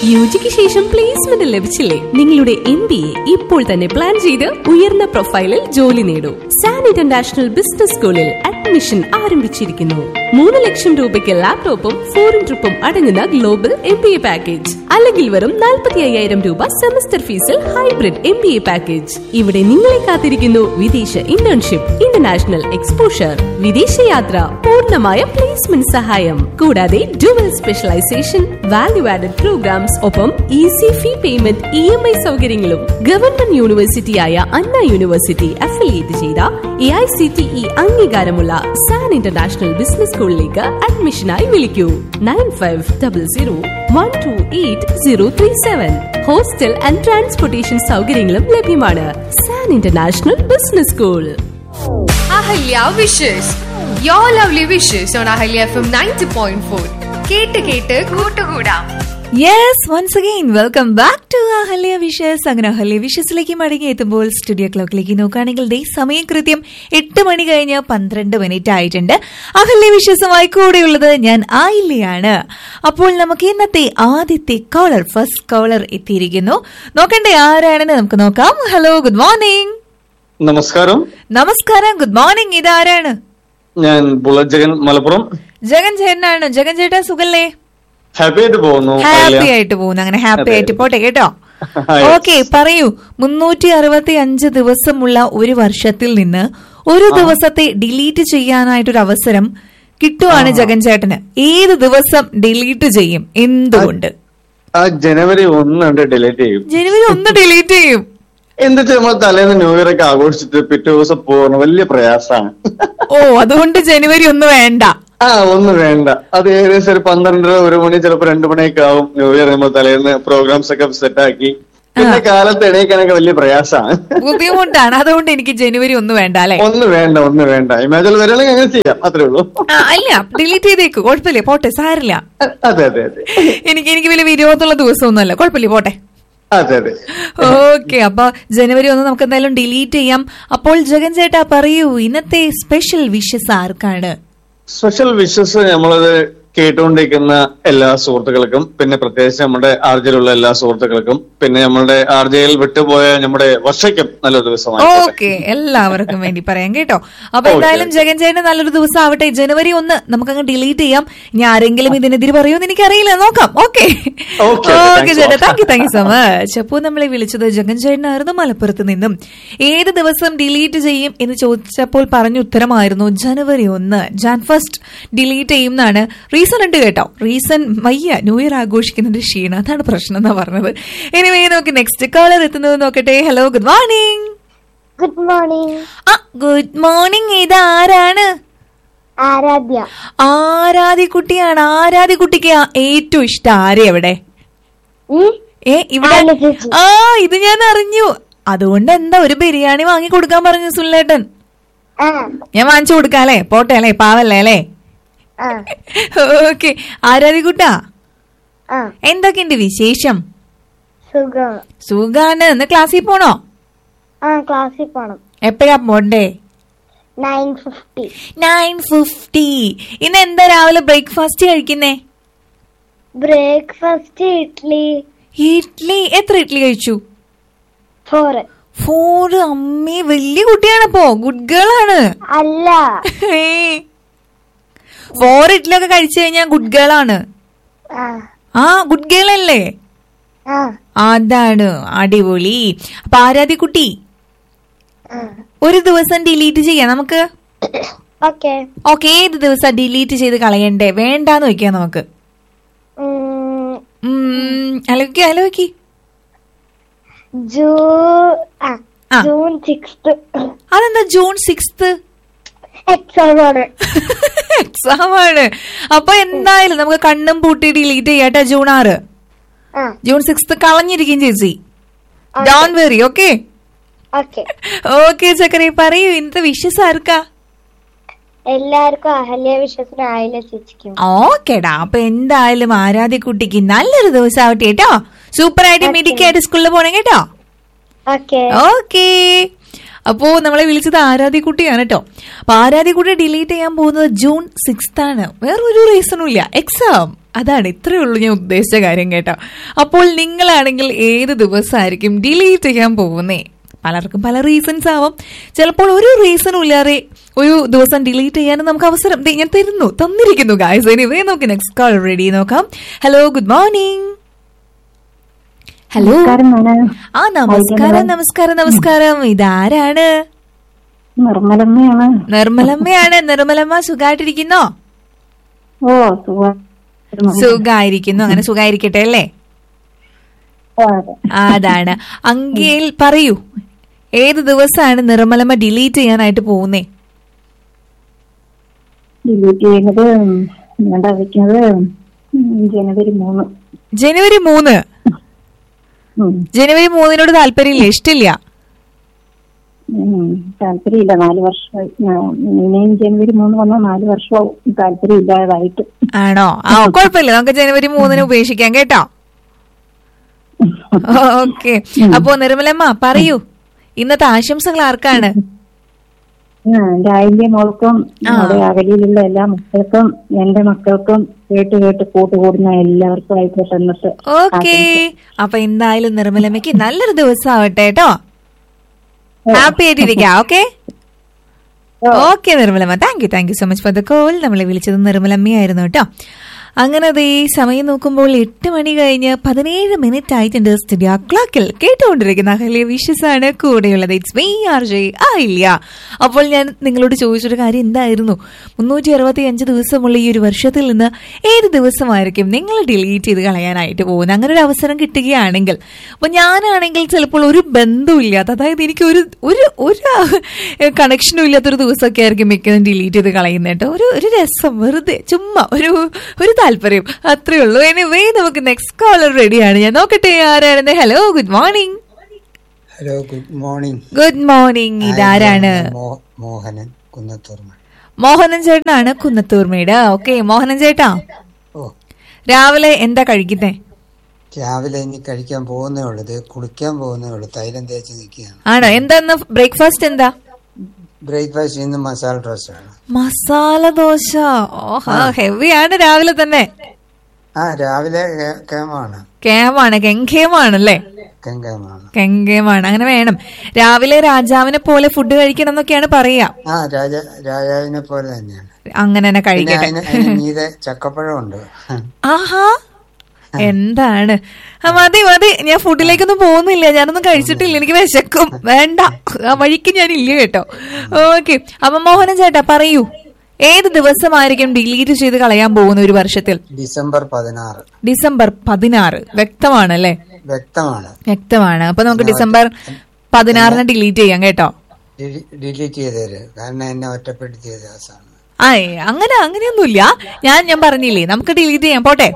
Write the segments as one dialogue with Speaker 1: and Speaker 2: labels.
Speaker 1: U ജിക്ക് ശേഷം placement ലഭിച്ചില്ലേ നിങ്ങളുടെ എം ബി എ ഇപ്പോൾ തന്നെ പ്ലാൻ ചെയ്ത് ഉയർന്ന പ്രൊഫൈലിൽ ജോലി നേടൂ സാൻ ഇന്റർനാഷണൽ ബിസിനസ് സ്കൂളിൽ അഡ്മിഷൻ ആരംഭിച്ചിരിക്കുന്നു മൂന്ന് ലക്ഷം രൂപയ്ക്ക് ലാപ്ടോപ്പും ഫോറിൻ ട്രിപ്പും അടങ്ങുന്ന global M B A package അല്ലെങ്കിൽ വെറും നാൽപ്പത്തി അയ്യായിരം രൂപ സെമസ്റ്റർ ഫീസിൽ hybrid M B A package ഇവിടെ നിങ്ങളെ കാത്തിരിക്കുന്നു വിദേശ ഇന്റേൺഷിപ്പ് ഇന്റർനാഷണൽ എക്സ്പോഷർ വിദേശയാത്ര പൂർണ്ണമായ പ്ലേസ്മെന്റ് സഹായം കൂടാതെ dual specialisation value added programmes ഒപ്പം easy fee payment E M I സൗകര്യങ്ങളും ഗവൺമെന്റ് യൂണിവേഴ്സിറ്റിയായ അണ്ണ യൂണിവേഴ്സിറ്റി അഫിലിയേറ്റ് ചെയ്ത A I C T E അംഗീകാരമുള്ള സാൻ ഇന്റർനാഷണൽ ബിസിനസ് സ്കൂളിലേക്ക് അഡ്മിഷനായി വിളിക്കൂ nine five double zero one two eight zero three seven hostel and transportation സൗകര്യങ്ങളും ലഭ്യമാണ് San International Business School
Speaker 2: Ahalya wishes your lovely wishes on Ahalya F M ninety point four കേട്ട് കേട്ട് കൂട്ടുകൂടാം
Speaker 3: yes once again welcome back to Ahalya wishes അങ്ങനെ അഹല്യ വിഷസിലേക്ക് മടങ്ങി എത്തുമ്പോൾ studio ക്ലോക്കിലേക്ക് നോക്കുകയാണെങ്കിൽ ദേ സമയം കൃത്യം എട്ട് മണി കഴിഞ്ഞ് പന്ത്രണ്ട് മിനിറ്റ് ആയിട്ടുണ്ട് അഹല്യ വിഷസുമായി കൂടെയുള്ളത് ഞാൻ ആയില്ലയാണ് അപ്പോൾ നമുക്ക് ഇന്നത്തെ ആദ്യത്തെ കോളർ ഫസ്റ്റ് കോളർ എത്തിയിരിക്കുന്നു നോക്കണ്ടേ ആരാണെന്ന് നമുക്ക് നോക്കാം ഹലോ ഗുഡ് മോർണിംഗ്
Speaker 4: നമസ്കാരം
Speaker 3: നമസ്കാരം ഗുഡ് മോർണിംഗ് ഇതാരാണ്
Speaker 4: ഞാൻ ബുള്ളറ്റ് ജഗൻ മലപ്പുറം
Speaker 3: ജഗൻ ചേട്ടനാണ് ജഗൻ ചേട്ടാ സുഖല്ലേ
Speaker 4: ഹാപ്പി ആയിട്ട് പോകുന്നു
Speaker 3: ഹാപ്പി ആയിട്ട് പോകുന്നു അങ്ങനെ ഹാപ്പി
Speaker 4: അതെ.
Speaker 3: ആയിട്ട് പോട്ടെ കേട്ടോ
Speaker 4: Yes.
Speaker 3: ഓക്കെ പറയൂ മുന്നൂറ്റി അറുപത്തി അഞ്ച് ദിവസമുള്ള ഒരു വർഷത്തിൽ നിന്ന് ഒരു ദിവസത്തെ ഡിലീറ്റ് ചെയ്യാനായിട്ടൊരു അവസരം കിട്ടുവാണ് ജഗൻ ചേട്ടന് ഏത് ദിവസം ഡിലീറ്റ് ചെയ്യും എന്തുകൊണ്ട്
Speaker 4: ആ ജനുവരി ഒന്നുണ്ട് ഡിലീറ്റ് ചെയ്യും
Speaker 3: ജനുവരി ഒന്ന് ഡിലീറ്റ് ചെയ്യും
Speaker 4: എന്താ വെച്ചാൽ നമ്മൾ തലേന്ന് ന്യൂ ഇയർ ഒക്കെ ആഘോഷിച്ചിട്ട് പിറ്റേ ദിവസം പോകുന്ന വലിയ പ്രയാസമാണ്
Speaker 3: ഓ അതുകൊണ്ട് ജനുവരി ഒന്ന് വേണ്ട
Speaker 4: ആ ഒന്നും വേണ്ട അത് ഏകദേശം ഒരു പന്ത്രണ്ടര ഒരു മണി ചിലപ്പോ രണ്ടു മണിയൊക്കെ ആവും ന്യൂ ഇയർ നമ്മൾ തലേന്ന് പ്രോഗ്രാംസ് ഒക്കെ സെറ്റ് ആക്കി പിന്നെ കാലത്ത് എണീക്കാനൊക്കെ വലിയ പ്രയാസമാണ്
Speaker 3: ബുദ്ധിമുട്ടാണ് അതുകൊണ്ട് എനിക്ക് ജനുവരി ഒന്ന് വേണ്ട അല്ലെ
Speaker 4: ഒന്ന് വേണ്ട ഒന്ന് വേണ്ട ഇമാജിൽ വരികയാണെങ്കിൽ അങ്ങനെ ചെയ്യാം അത്രേ ഉള്ളൂ
Speaker 3: ആ, അല്ല ഡിലീറ്റ് ചെയ്തേക്ക് കുഴപ്പമില്ല പോട്ടെ സാരില്ല
Speaker 4: അതെ അതെ അതെ
Speaker 3: എനിക്ക് എനിക്ക് വലിയ വിരോധമുള്ള ദിവസമൊന്നുമല്ല കുഴപ്പമില്ല പോട്ടെ
Speaker 4: അതെ അതെ
Speaker 3: ഓക്കെ അപ്പൊ ജനുവരി ഒന്ന് നമുക്ക് എന്തായാലും ഡിലീറ്റ് ചെയ്യാം അപ്പോൾ ജഗൻ ചേട്ടാ പറയൂ ഇന്നത്തെ സ്പെഷ്യൽ വിഷസ് ആർക്കാണ്
Speaker 4: സ്പെഷ്യൽ വിഷസ് നമ്മളത് കേട്ടുകൊണ്ടിരിക്കുന്ന എല്ലാ സുഹൃത്തുക്കൾക്കും പിന്നെ പ്രത്യേകിച്ച് നമ്മുടെ ആർജയിലുള്ള എല്ലാ സുഹൃത്തുക്കൾക്കും പിന്നെ നമ്മുടെ ആർജയിൽ വിട്ടുപോയ നമ്മുടെ വർഷയ്ക്കും നല്ലൊരു ദിവസമായി
Speaker 3: ഓക്കെ എല്ലാവർക്കും വേണ്ടി പറയാം കേട്ടോ അപ്പൊ എന്തായാലും ജഗൻ ചേട്ടന് നല്ലൊരു ദിവസം ആവട്ടെ ജനുവരി ഒന്ന് നമുക്കങ്ങ് ഡിലീറ്റ് ചെയ്യാം ഇനി ആരെങ്കിലും ഇതിനെതിരെ പറയുമെന്ന് എനിക്കറിയില്ല നോക്കാം okay
Speaker 4: Okay,
Speaker 3: okay
Speaker 4: thanks a
Speaker 3: ചേട്ടാ
Speaker 4: lot.
Speaker 3: Thank you thank you so much അപ്പോൾ നമ്മളെ വിളിച്ചത് ജഗൻ ചേട്ടനായിരുന്നു മലപ്പുറത്ത് നിന്നും ഏത് ദിവസം ഡിലീറ്റ് ചെയ്യും എന്ന് ചോദിച്ചപ്പോൾ പറഞ്ഞ ഉത്തരമായിരുന്നു ജനുവരി ഒന്ന് ജാൻ ഫസ്റ്റ് ഡിലീറ്റ് ചെയ്യും എന്നാണ് റീസൺ ഉണ്ട് കേട്ടോ റീസൺ വയ്യ ന്യൂ ഇയർ ആഘോഷിക്കുന്നതിന്റെ ക്ഷീണം അതാണ് പ്രശ്നം എന്നാ പറഞ്ഞത് എനിവേ നമുക്ക് നെക്സ്റ്റ് കോളർ എത്തുന്നത് നോക്കട്ടെ hello good morning
Speaker 5: good morning
Speaker 3: ആ ഗുഡ് മോർണിംഗ് ഇത് ആരാണ്
Speaker 5: ആരാധ്യ
Speaker 3: ആരാധിക്കുട്ടിയാണ് ആരാധിക്കുട്ടിക്ക് ആ- ഏറ്റവും ഇഷ്ടം ആരെ അവിടെ
Speaker 5: ഉം?
Speaker 3: ഏ ഇവിടെ
Speaker 5: ആയില്ല ചേച്ചി.
Speaker 3: ആ ഇത് ഞാൻ അറിഞ്ഞു അതുകൊണ്ട് എന്താ ഒരു ബിരിയാണി വാങ്ങി കൊടുക്കാൻ പറഞ്ഞു സുല്ലേട്ടൻ
Speaker 5: ആ
Speaker 3: ഞാൻ വാങ്ങിച്ചു കൊടുക്കാല്ലേ പോട്ടെ അല്ലേ പാവല്ലേ അല്ലേ
Speaker 5: ആ
Speaker 3: ഓക്കെ ആരാധിക്കുട്ടാ
Speaker 5: ആ
Speaker 3: എന്തൊക്കെയുണ്ട് വിശേഷം
Speaker 5: സുഖം
Speaker 3: സുഖാണ് ഇന്ന് ക്ലാസ്സിൽ പോണോ
Speaker 5: ആ ക്ലാസ്സിൽ പോണം
Speaker 3: എപ്പോഴാ പോണ്ടേ
Speaker 5: നയൻ ഫിഫ്റ്റി
Speaker 3: നയൻ ഫിഫ്റ്റി ഇന്ന് എന്താ രാവിലെ ബ്രേക്ക്ഫാസ്റ്റ് കഴിക്കുന്നേ
Speaker 5: ബ്രേക്ക്ഫാസ്റ്റ് ഇഡ്ലി
Speaker 3: ഇഡ്ലി എത്ര ഇഡ്ലി കഴിച്ചു
Speaker 5: ഫോർ
Speaker 3: ഫോർ അമ്മേ വലിയ കുട്ടിയാണപ്പോ ഗുഡ് ഗേൾ ആണ്
Speaker 5: അല്ല
Speaker 3: ഫോർ ഇഡ്ലി ഒക്കെ കഴിച്ചു കഴിഞ്ഞാൽ ഗുഡ് ഗേൾ ആണ്
Speaker 5: ആ
Speaker 3: ആ ഗുഡ് ഗേൾ അല്ലേ
Speaker 5: ആ
Speaker 3: അതാണ് അടിപൊളി അപ്പൊ ആരാധിക്കുട്ടി
Speaker 5: ആ
Speaker 3: ഒരു ദിവസം ഡിലീറ്റ് ചെയ്യാം നമുക്ക്
Speaker 5: ഓക്കെ
Speaker 3: ഓക്കെ ഏത് ദിവസം ഡിലീറ്റ് ചെയ്ത് കളയണ്ടേ വേണ്ടാന്ന് വെക്കാം നമുക്ക് അലോക്കി അലോക്കി
Speaker 5: ജൂ ആ
Speaker 3: ആ.
Speaker 5: ജൂൺ സിക്സ്ത്
Speaker 3: അതെന്താ ജൂൺ സിക്സ്ത്
Speaker 5: എക്സാം ആണ്
Speaker 3: എക്സാം ആണ് അപ്പൊ എന്തായാലും നമുക്ക് കണ്ണും പൂട്ടി ഡിലീറ്റ് ചെയ്യാട്ടെ ജൂൺ ആറ്
Speaker 5: ആ
Speaker 3: ജൂൺ സിക്സ്ത് കളഞ്ഞിരിക്കും ചേച്ചി don't worry okay
Speaker 5: okay
Speaker 3: okay ചക്കരെ പറയൂ ഇന്നത്തെ വിഷസ് ആർക്കാ
Speaker 5: എല്ലാവർക്കും അഹല്യ വിശ്വസിന് ആയില്ല ചേച്ചിക്കും
Speaker 3: ഓക്കേടാ അപ്പൊ എന്തായാലും ആരാധ്യക്കുട്ടിക്ക് നല്ലൊരു ദിവസം ആവട്ടെ കേട്ടോ സൂപ്പർ ആയിട്ട് മിടിക്കായിട്ട് സ്കൂളിൽ പോണേ കേട്ടോ
Speaker 5: ഓക്കെ
Speaker 3: ഓക്കേ അപ്പോ നമ്മളെ വിളിച്ചത് ആരാധ്യക്കുട്ടിയാണ് കേട്ടോ അപ്പൊ ആരാധ്യക്കുട്ടി ഡിലീറ്റ് ചെയ്യാൻ പോകുന്നത് ജൂൺ സിക്സ്ത് ആണ് വേറൊരു റീസണും ഇല്ല എക്സാം അതാണ് ഇത്രയേ ഉള്ളൂ ഞാൻ ഉദ്ദേശിച്ച കാര്യം കേട്ടോ അപ്പോൾ നിങ്ങളാണെങ്കിൽ ഏത് ദിവസമായിരിക്കും ഡിലീറ്റ് ചെയ്യാൻ പോകുന്നേ പലർക്കും പല റീസൺസ് ആവാം ചിലപ്പോൾ ഒരു റീസണും ഇല്ലാതെ ഒരു ദിവസം ഡിലീറ്റ് ചെയ്യാനും നമുക്ക് അവസരം ദേ ഞാൻ തരുന്നു തന്നിരിക്കുന്നു ഗായ്സ് എനിവേ നമുക്ക് നെക്സ്റ്റ് കോൾ റെഡി നോക്കാം ഹലോ ഗുഡ് മോർണിംഗ് ഹലോ ആ നമസ്കാരം നമസ്കാരം നമസ്കാരം ഇതാരാണ്
Speaker 6: നിർമ്മലമ്മയാണ്
Speaker 3: നിർമ്മലമ്മയാണ് നിർമ്മലമ്മ സുഖമായിട്ടിരിക്കുന്നോ
Speaker 6: ഓ സുഖം
Speaker 3: സുഖായിരിക്കുന്നു അങ്ങനെ സുഖായിരിക്കട്ടെ അല്ലേ അതാണ് അങ്കയിൽ പറയൂ ഏത് ദിവസമാണ് നിർമ്മലമ്മ ഡിലീറ്റ് ചെയ്യാനായിട്ട് പോകുന്നേ
Speaker 6: ഡിലീറ്റ് ചെയ്യുന്നത് ഞാൻ വയ്ക്കുന്നത് ജനുവരി മൂന്ന്
Speaker 3: ജനുവരി മൂന്ന്
Speaker 6: ഉം.
Speaker 3: ജനുവരി മൂന്നിനോട് താല്പര്യമില്ല ഇഷ്ടമില്ല
Speaker 6: ഉം. താല്പര്യമില്ല നാല് വർഷമായി ഞാൻ- ഇനിയും ജനുവരി മൂന്ന് വന്നാൽ നാല് വർഷമാവും താല്പര്യം ഇല്ലാതായിട്ട്
Speaker 3: ആണോ ആ കുഴപ്പമില്ല നമുക്ക് ജനുവരി മൂന്നിന് ഉപേക്ഷിക്കാം കേട്ടോ ഓക്കെ അപ്പോ നിർമ്മലമ്മ പറയൂ ഇന്നത്തെ ആശംസകൾ ആർക്കാണ്
Speaker 6: ആ, എന്റെ ആയിന്റെ മോൾക്കും നമ്മുടെ അകലിയിലുള്ള എല്ലാ മക്കൾക്കും എന്റെ മക്കൾക്കും കേട്ട് കേട്ട് കൂട്ടുകൂടുന്ന എല്ലാവർക്കും ആയിക്കോട്ടെ എന്നിട്ട്
Speaker 3: ഓക്കെ അപ്പൊ എന്തായാലും നിർമ്മലമ്മയ്ക്ക് നല്ലൊരു ദിവസം ആവട്ടെ കേട്ടോ ഹാപ്പി ആയിട്ടിരിക്കാം ഓക്കെ ഓക്കെ നിർമ്മലമ്മ thank you thank you so much for the call നമ്മളെ വിളിച്ചത് നിർമ്മലമ്മയായിരുന്നു കേട്ടോ അങ്ങനെ അതേ സമയം നോക്കുമ്പോൾ എട്ട് മണി കഴിഞ്ഞ് പതിനേഴ് മിനിറ്റ് ആയിട്ടുണ്ട് സ്റ്റുഡിയോ ക്ലോക്കിൽ കേട്ടുകൊണ്ടിരിക്കുന്ന അഹല്യ വിഷസ് ആണ് കൂടെയുള്ളത് ഇറ്റ്സ് മീ ആർ ജെ ആയില്ല അപ്പോൾ ഞാൻ നിങ്ങളോട് ചോദിച്ചൊരു കാര്യം എന്തായിരുന്നു മുന്നൂറ്റി അറുപത്തി അഞ്ച് ദിവസമുള്ള ഈ ഒരു വർഷത്തിൽ നിന്ന് ഏത് ദിവസമായിരിക്കും നിങ്ങൾ ഡിലീറ്റ് ചെയ്ത് കളയാനായിട്ട് പോകുന്നത് അങ്ങനെ ഒരു അവസരം കിട്ടുകയാണെങ്കിൽ അപ്പൊ ഞാനാണെങ്കിൽ ചിലപ്പോൾ ഒരു ബന്ധമില്ലാത്ത അതായത് എനിക്ക് ഒരു ഒരു ഒരു കണക്ഷനും ഇല്ലാത്തൊരു ദിവസമൊക്കെ ആയിരിക്കും മിക്കതും ഡിലീറ്റ് ചെയ്ത് കളയുന്നത് കേട്ടോ ഒരു ഒരു രസം വെറുതെ ചുമ്മാ ഒരു ഒരു താല്പര്യം അത്രേ ഉള്ളൂ എനിവേ നമുക്ക് നെക്സ്റ്റ് കോളർ റെഡിയാണ് ഞാൻ നോക്കട്ടെ ആരാണെന്ന് hello good morning
Speaker 7: hello good morning
Speaker 3: good morning ഇതാരാണ്
Speaker 7: മോ- മോഹനൻ കുന്നത്തൂർമ
Speaker 3: മോഹനൻ ചേട്ടനാണ് കുന്നത്തൂർമേട് ഓക്കെ മോഹനൻ ചേട്ടാ
Speaker 7: ഓ
Speaker 3: രാവിലെ എന്താ കഴിക്കുന്നേ
Speaker 7: രാവിലെ ഇനി കഴിക്കാൻ പോകുന്നേ ഉള്ളൂ ഇത് കുളിക്കാൻ പോകുന്നേ ഉള്ളൂ തൈലം തേച്ച് നിൽക്കുകയാണ്
Speaker 3: ആണോ എന്താ ബ്രേക്ക്ഫാസ്റ്റ് എന്താ
Speaker 7: ബ്രേക്ക്ഫാസ്റ്റ് ഇന്ന് മസാല റോസ്റ്റാണ്
Speaker 3: മസാല ദോശ ഓഹോ ഹെവിയാണ് രാവിലെ തന്നെ
Speaker 7: ആ രാവിലെ കേ- കേമാണ്
Speaker 3: കേമാണ് കെങ്കേമാണല്ലേ
Speaker 7: കെങ്കേമാണ്
Speaker 3: കെങ്കേമാണ് അങ്ങനെ വേണം രാവിലെ രാജാവിനെ പോലെ ഫുഡ് കഴിക്കണം എന്നൊക്കെയാണ് പറയാ
Speaker 7: ആ രാജ രാജാവിനെ പോലെ തന്നെയാണ്
Speaker 3: അങ്ങനെ തന്നെ
Speaker 7: പിന്നെ
Speaker 3: കഴിക്കട്ടെ
Speaker 7: അതിന് അതിന് മീതെ ചക്കപ്പഴമുണ്ട്
Speaker 3: ആഹാ എന്താണ് ആ, മതി മതി ഞാൻ ഫുഡിലേക്കൊന്നും പോകുന്നില്ല ഞാനൊന്നും കഴിച്ചിട്ടില്ല എനിക്ക് വിശക്കും വേണ്ട ആ വഴിക്ക് ഞാൻ ഇല്ല കേട്ടോ ഓക്കെ അപ്പൊ മോഹനൻ ചേട്ടാ പറയൂ ഏത് ദിവസമായിരിക്കും ഡിലീറ്റ് ചെയ്ത് കളയാൻ പോകുന്ന ഒരു വർഷത്തിൽ
Speaker 7: ഡിസംബർ പതിനാറ്
Speaker 3: ഡിസംബർ പതിനാറ് വ്യക്തമാണല്ലേ
Speaker 7: വ്യക്തമാണ്
Speaker 3: വ്യക്തമാണ് അപ്പൊ നമുക്ക് ഡിസംബർ പതിനാറിന് ഡിലീറ്റ് ചെയ്യാം കേട്ടോ
Speaker 7: ഡിലി- ഡിലീറ്റ് ചെയ്തേര് കാരണം എന്നെ ഒറ്റപ്പെടുത്തിയ ദിവസമാണ്
Speaker 3: ആ അങ്ങനെ അങ്ങനെയൊന്നുമില്ല ഞാൻ ഞാൻ പറഞ്ഞില്ലേ നമുക്ക് ഡിലീറ്റ് ചെയ്യാം പോട്ടെ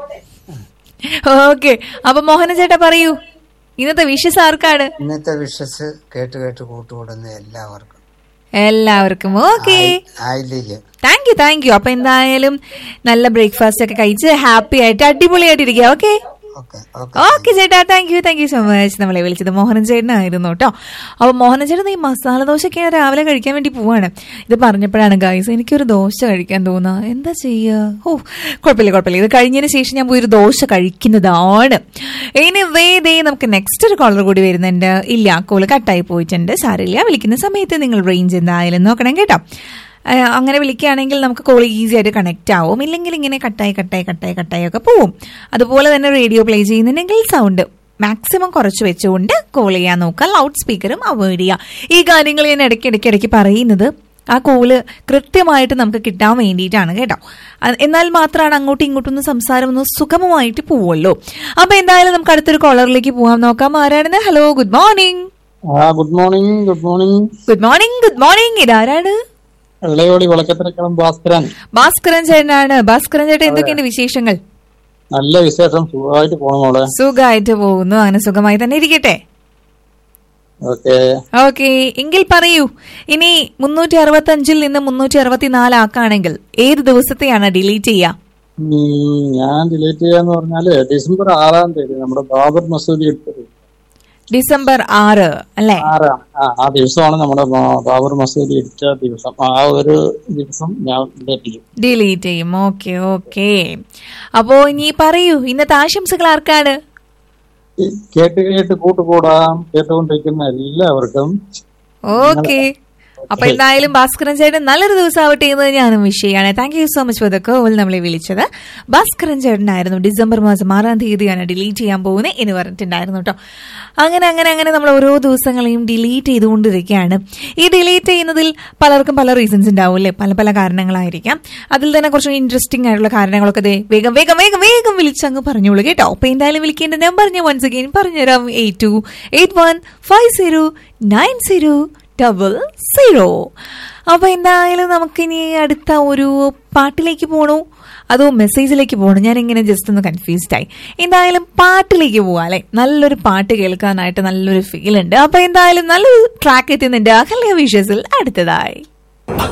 Speaker 3: ഓക്കെ അപ്പൊ മോഹന ചേട്ടാ പറയൂ ഇന്നത്തെ വിഷസ് ആർക്കാണ്
Speaker 7: ഇന്നത്തെ വിഷസ് കേട്ട് കേട്ട് കൂട്ടുകൂടുന്ന എല്ലാവർക്കും
Speaker 3: എല്ലാവർക്കും ഓക്കെ
Speaker 7: ആയില്ലേക്ക്
Speaker 3: താങ്ക് യു താങ്ക് യു അപ്പൊ എന്തായാലും നല്ല ബ്രേക്ക്ഫാസ്റ്റ് ഒക്കെ കഴിച്ച് ഹാപ്പി ആയിട്ട് അടിപൊളിയായിട്ടിരിക്കുക ഓക്കെ
Speaker 7: ഓക്കെ ഓക്കെ
Speaker 3: ഓക്കെ ചേട്ടാ thank you thank you so much നമ്മളെ വിളിച്ചത് മോഹനൻ ചേട്ടനായിരുന്നു കേട്ടോ അപ്പൊ മോഹനൻ ചേട്ടൻ ഈ മസാല ദോശയൊക്കെ ഞാൻ രാവിലെ കഴിക്കാൻ വേണ്ടി പോവാണ് ഇത് പറഞ്ഞപ്പോഴാണ് ഗായ്സ് എനിക്കൊരു ദോശ കഴിക്കാൻ തോന്നുക എന്താ ചെയ്യുക ഓ കുഴപ്പമില്ല കുഴപ്പമില്ല ഇത് കഴിഞ്ഞതിന് ശേഷം ഞാൻ പോയി ഒരു ദോശ കഴിക്കുന്നതാണ് ഇനി വേദേ നമുക്ക് നെക്സ്റ്റ് ഒരു കോളർ കൂടി വരുന്നുണ്ട് ഇല്ല കോള് കട്ടായി പോയിട്ടുണ്ട് സാരില്ല വിളിക്കുന്ന സമയത്ത് നിങ്ങൾ റേഞ്ച് എന്തായാലും നോക്കണം കേട്ടോ ആ, അങ്ങനെ വിളിക്കുകയാണെങ്കിൽ നമുക്ക് കോൾ ഈസി ആയിട്ട് കണക്ട് ആവും ഇല്ലെങ്കിൽ ഇങ്ങനെ കട്ടായി കട്ടായി കട്ടായി കട്ടായി ഒക്കെ പോവും അതുപോലെ തന്നെ റേഡിയോ പ്ലേ ചെയ്യുന്നുണ്ടെങ്കിൽ സൗണ്ട് മാക്സിമം കുറച്ച് വെച്ചുകൊണ്ട് കോൾ ചെയ്യാൻ നോക്കുക ലൗഡ് സ്പീക്കറും അവോയ്ഡ് ചെയ്യുക ഈ കാര്യങ്ങൾ ഞാൻ ഇടയ്ക്ക് ഇടയ്ക്ക് ഇടയ്ക്ക് പറയുന്നത് ആ കോള് കൃത്യമായിട്ട് നമുക്ക് കിട്ടാൻ വേണ്ടിയിട്ടാണ് കേട്ടോ അത് എന്നാൽ മാത്രമാണ് അങ്ങോട്ടും ഇങ്ങോട്ടും ഒന്ന് സംസാരം ഒന്ന് സുഗമമായിട്ട് പോവുള്ളൂ അപ്പൊ എന്തായാലും നമുക്ക് അടുത്തൊരു കോളറിലേക്ക് പോകാൻ നോക്കാം ആരാണെന്ന് ഹലോ ഗുഡ് മോർണിംഗ്
Speaker 4: ആ good morning good morning
Speaker 3: good morning good morning ഇതാരാണ്
Speaker 4: വെള്ളയോടി വിളക്കത്തിരക്കളം ഭാസ്കരൻ
Speaker 3: ഭാസ്കരൻ ചേട്ടനാണ് ഭാസ്കരൻ ചേട്ടൻ എന്തൊക്കെയുണ്ട് വിശേഷങ്ങൾ
Speaker 4: നല്ല വിശേഷം സുഖമായിട്ട് പോണം മോളെ
Speaker 3: സുഖമായിട്ട് പോകുന്നു അങ്ങനെ സുഖമായി തന്നെ ഇരിക്കട്ടെ
Speaker 4: ഓക്കെ
Speaker 3: ഓക്കെ എങ്കിൽ പറയൂ ഇനി മുന്നൂറ്റി അറുപത്തി അഞ്ചിൽ നിന്ന് മുന്നൂറ്റി അറുപത്തിനാല് ആക്കാണെങ്കിൽ ഏത് ദിവസത്തെയാണ് ഡിലീറ്റ് ചെയ്യുക
Speaker 4: ഞാൻ ഡിലീറ്റ് ചെയ്യാന്ന് പറഞ്ഞാല് ഡിസംബർ ആറാം തീയതി നമ്മുടെ ബാബർ മസൂദി എടുത്തത്
Speaker 3: ഡിസംബർ ആറ് അല്ലേ
Speaker 8: ആറാണ് ആ ആ ദിവസമാണ് നമ്മുടെ ബാ- ബാബർ മസൂദി ഇടിച്ച ദിവസം ആ ഒരു ദിവസം ഞാൻ ലഭിക്കും
Speaker 3: ഡിലീറ്റ് ചെയ്യും ഓക്കെ ഓക്കെ അപ്പോ ഇനി പറയൂ ഇന്നത്തെ ആശംസകൾ ആർക്കാണ്
Speaker 8: കേട്ട് കേട്ട് കൂട്ടുകൂടാം കേട്ടുകൊണ്ടിരിക്കുന്ന എല്ലാവർക്കും
Speaker 3: ഓക്കെ അപ്പൊ എന്തായാലും ഭാസ്കരൻ ചേട്ടൻ നല്ലൊരു ദിവസം ആവട്ടെ എന്ന് ഞാനും വിഷ് ചെയ്യാണ് thank you so much for the call നമ്മളെ വിളിച്ചത് ഭാസ്കരൻ ചേട്ടനായിരുന്നു ഡിസംബർ മാസം ആറാം തീയതിയാണ് ഡിലീറ്റ് ചെയ്യാൻ പോകുന്നത് എന്ന് പറഞ്ഞിട്ടുണ്ടായിരുന്നു കേട്ടോ അങ്ങനെ അങ്ങനെ അങ്ങനെ നമ്മൾ ഓരോ ദിവസങ്ങളെയും ഡിലീറ്റ് ചെയ്തുകൊണ്ടിരിക്കുകയാണ് ഈ ഡിലീറ്റ് ചെയ്യുന്നതിൽ പലർക്കും പല റീസൺസ് ഉണ്ടാവും അല്ലേ പല പല കാരണങ്ങളായിരിക്കാം അതിൽ തന്നെ കുറച്ച് ഇൻട്രസ്റ്റിംഗ് ആയിട്ടുള്ള കാരണങ്ങളൊക്കെ ദേ വേഗം വേഗം വേഗം വേഗം വിളിച്ചങ്ങ് പറഞ്ഞോളൂ കേട്ടോ അപ്പൊ എന്തായാലും വിളിക്കേണ്ട നമ്പർ ഞാൻ വൺസ് അഗെയിൻ പറഞ്ഞുതരാം eight two eight one five zero nine zero double zero അപ്പൊ എന്തായാലും നമുക്കിനി അടുത്ത ഒരു പാട്ടിലേക്ക് പോകണോ അതോ മെസ്സേജിലേക്ക് പോകണോ ഞാൻ ഇങ്ങനെ ജസ്റ്റ് ഒന്ന് കൺഫ്യൂസ്ഡ് ആയി എന്തായാലും പാട്ടിലേക്ക് പോവാം അല്ലെ നല്ലൊരു പാട്ട് കേൾക്കാനായിട്ട് നല്ലൊരു ഫീൽ ഉണ്ട് അപ്പൊ എന്തായാലും നല്ലൊരു ട്രാക്ക് എത്തുന്നുണ്ട് അഹല്യ വിഷസിൽ അടുത്തതായി